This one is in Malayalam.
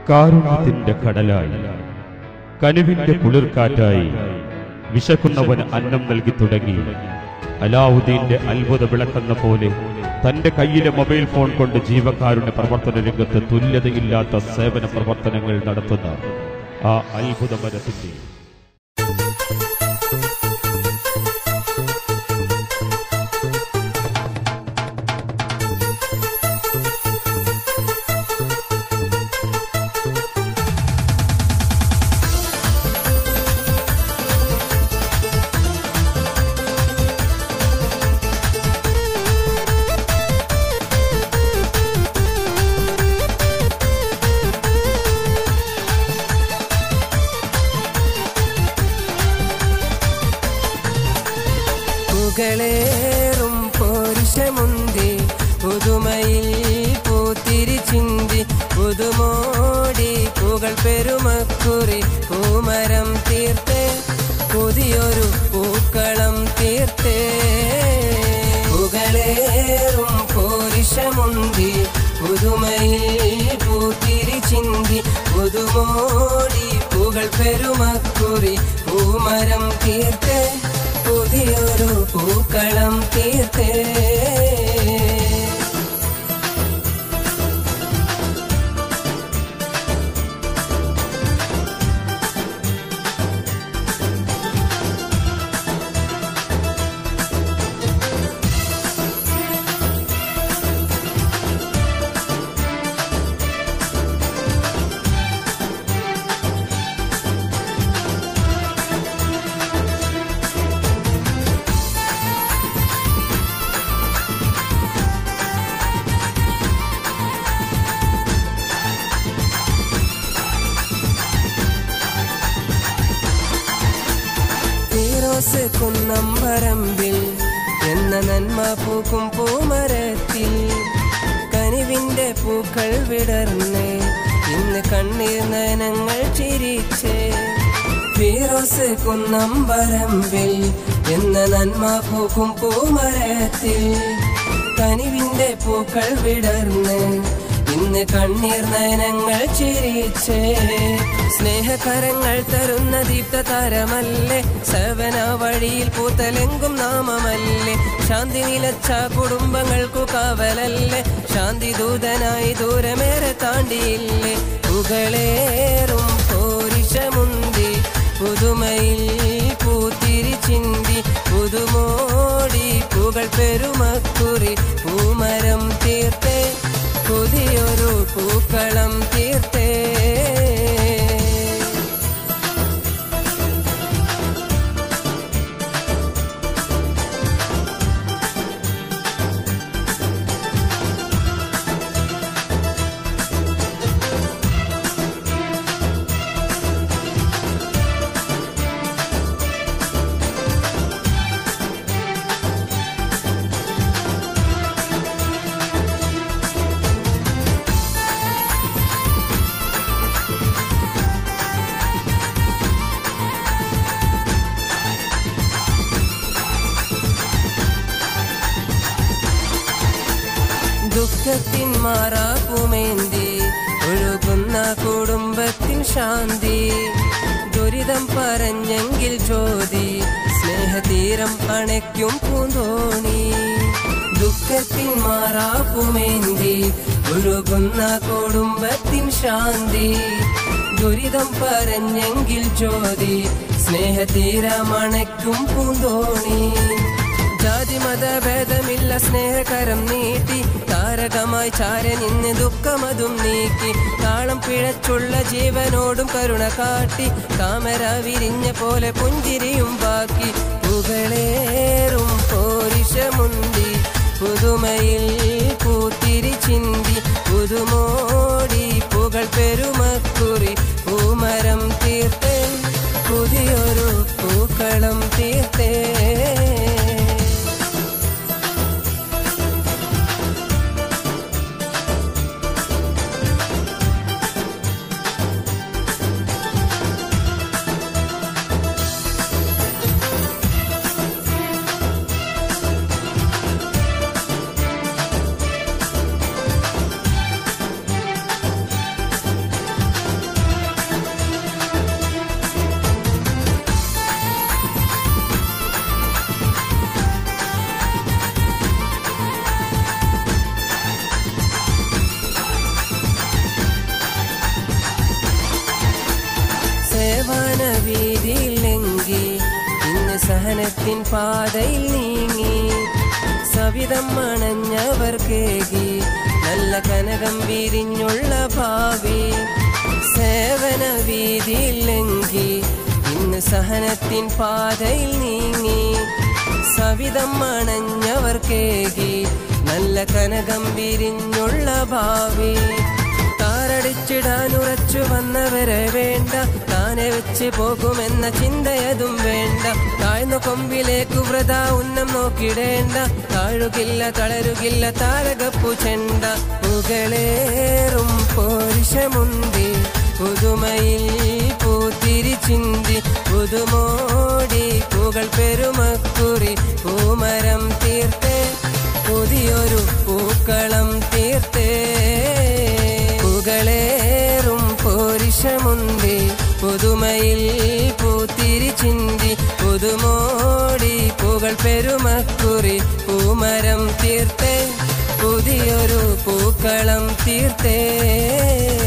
കാരുണ്യത്തിന്റെ കടലായി കനുവിന്റെ കുളിർക്കാറ്റായി വിശക്കുന്നവന് അന്നം നൽകി തുടങ്ങി അലാവുദ്ദീന്റെ അത്ഭുത വിളക്കെന്ന പോലെ തന്റെ കയ്യിലെ മൊബൈൽ ഫോൺ കൊണ്ട് ജീവകാരുണ്യ പ്രവർത്തന രംഗത്ത് തുല്യതയില്ലാത്ത സേവന പ്രവർത്തനങ്ങൾ നടത്തുന്ന ആ അത്ഭുത മരത്തിന്റെ പുകളേറും പോരുഷമുന്തി പുതുമയിൽ പൂത്തിരി ചിന്തി പുതുമോടി പുകൾ പെരുമക്കുറി പൂമരം തീർത്തേ പുതിയൊരു പൂക്കളം തീർത്തേ പുകളേറും പോരുഷമുന്തി പുതുമയിൽ പൂത്തിരി ചിന്തി പുതുമോടി പുകൾ പെരുമക്കുറി പൂമരം തീർത്തേ പുതിയൊരു പൂക്കളം തീർത്തേ ഫിറോസ് കുന്നമ്പറമ്പിൽ എന്ന നന്മ പൂക്കും പൂമരത്തിൽ കനിവിന്റെ പൂക്കൾ വിടർന്ന് ഇന്ന് കണ്ണീർ നയനങ്ങൾ ചിരിച്ച് ഫിറോസ് കുന്നമ്പറമ്പിൽ എന്ന നന്മ പൂക്കും പൂമരത്തിൽ കനിവിന്റെ പൂക്കൾ വിടർന്ന് ഇന്ന് കണ്ണീർ നയനങ്ങൾ ചിരിച്ച് സ്നേഹകരങ്ങൾ തരുന്ന ദീപ്ത താരമല്ലേ സേവന വഴിയിൽ പൂത്തലെങ്കും നാമമല്ലേ ശാന്തി നിലച്ച കുടുംബങ്ങൾക്കു കാവലല്ലേ ശാന്തി ദൂതനായി ദൂരമേറെ താണ്ടിയില്ലേ പുകളേറും പോരിഷമുന്തി പുതുമയിൽ പൂത്തിരി ചിന്തി പുതുമോടി പുകൾ പെരുമക്കുറി പൂമരം തീർത്തേ പുതിയൊരു പൂക്കളം തീർത്തേ ദുഃഖത്തിൻ മാറാപ്പുമേന്തി ഒഴുകുന്ന കുടുംബത്തിൻ ശാന്തി ദുരിതം പറഞ്ഞെങ്കിൽ ജ്യോതി സ്നേഹതീരം അണയ്ക്കും പൂന്തോണി ദുഃഖത്തിൻ മാറാപ്പുമേന്തി ഒഴുകുന്ന കുടുംബത്തിൻ ശാന്തി ദുരിതം പറഞ്ഞെങ്കിൽ ജ്യോതി സ്നേഹതീരമണയ്ക്കും പൂന്തോണി ജാതി മതഭേദമില്ല സ്നേഹകരം നീട്ടി താരകമായി ചാര നിന്ന് ദുഃഖമതും നീക്കി താളം പിഴച്ചുള്ള ജീവനോടും കരുണ കാട്ടി താമര വിരിഞ്ഞ പോലെ പുഞ്ചിരിയും ബാക്കി പുകളേറും പോരിഷമുന്തി പുതുമയിൽ പൂത്തിരി ചിന്തി പുതുമോടി പുകൾ പെരുമക്കുറി പൂമരം തീർത്തേ പുതിയൊരു പൂക്കളം തീർത്തേ സഹനത്തിൻ പാതയിൽ നീങ്ങി സവിധം മണഞ്ഞവർ കേകി നല്ല കനകം വിരിഞ്ഞുള്ള ഭാവി സേവന വീതിയിലെങ്കി ഇന്ന് സഹനത്തിൻ പാതയിൽ നീങ്ങി സവിധം മണഞ്ഞവർ കേകി നല്ല കനകം വിരിഞ്ഞുള്ള ഭാവി താറടിച്ചിടാൻ ഉറച്ചു വന്നവരെ വേണ്ട താനെ വെച്ച് പോകുമെന്ന ചിന്തയതും വേണ്ട താഴ്ന്ന കൊമ്പിലേക്ക് വ്രത ഉന്നം നോക്കിടേണ്ട താഴുകില്ല തളരുകില്ല താരകപ്പു ചെണ്ട പുകളേറും പോരിഷമുണ്ടി പുതുമയിൽ പൂത്തിരി ചിന്തി പുതുമോടി പൂകൾ പെരുമക്കുറി പൂമരം തീർത്തേ പുതിയൊരു പൂക്കളം തീർത്തേ പുകളേറും പോരിഷമുണ്ടി പുതുമയിൽ പൂത്തിരി ചിന്തി പുതുമോടി പൂകൾ പെരുമക്കുറി പൂമരം തീർത്തേ പുതിയൊരു പൂക്കളം തീർത്തേ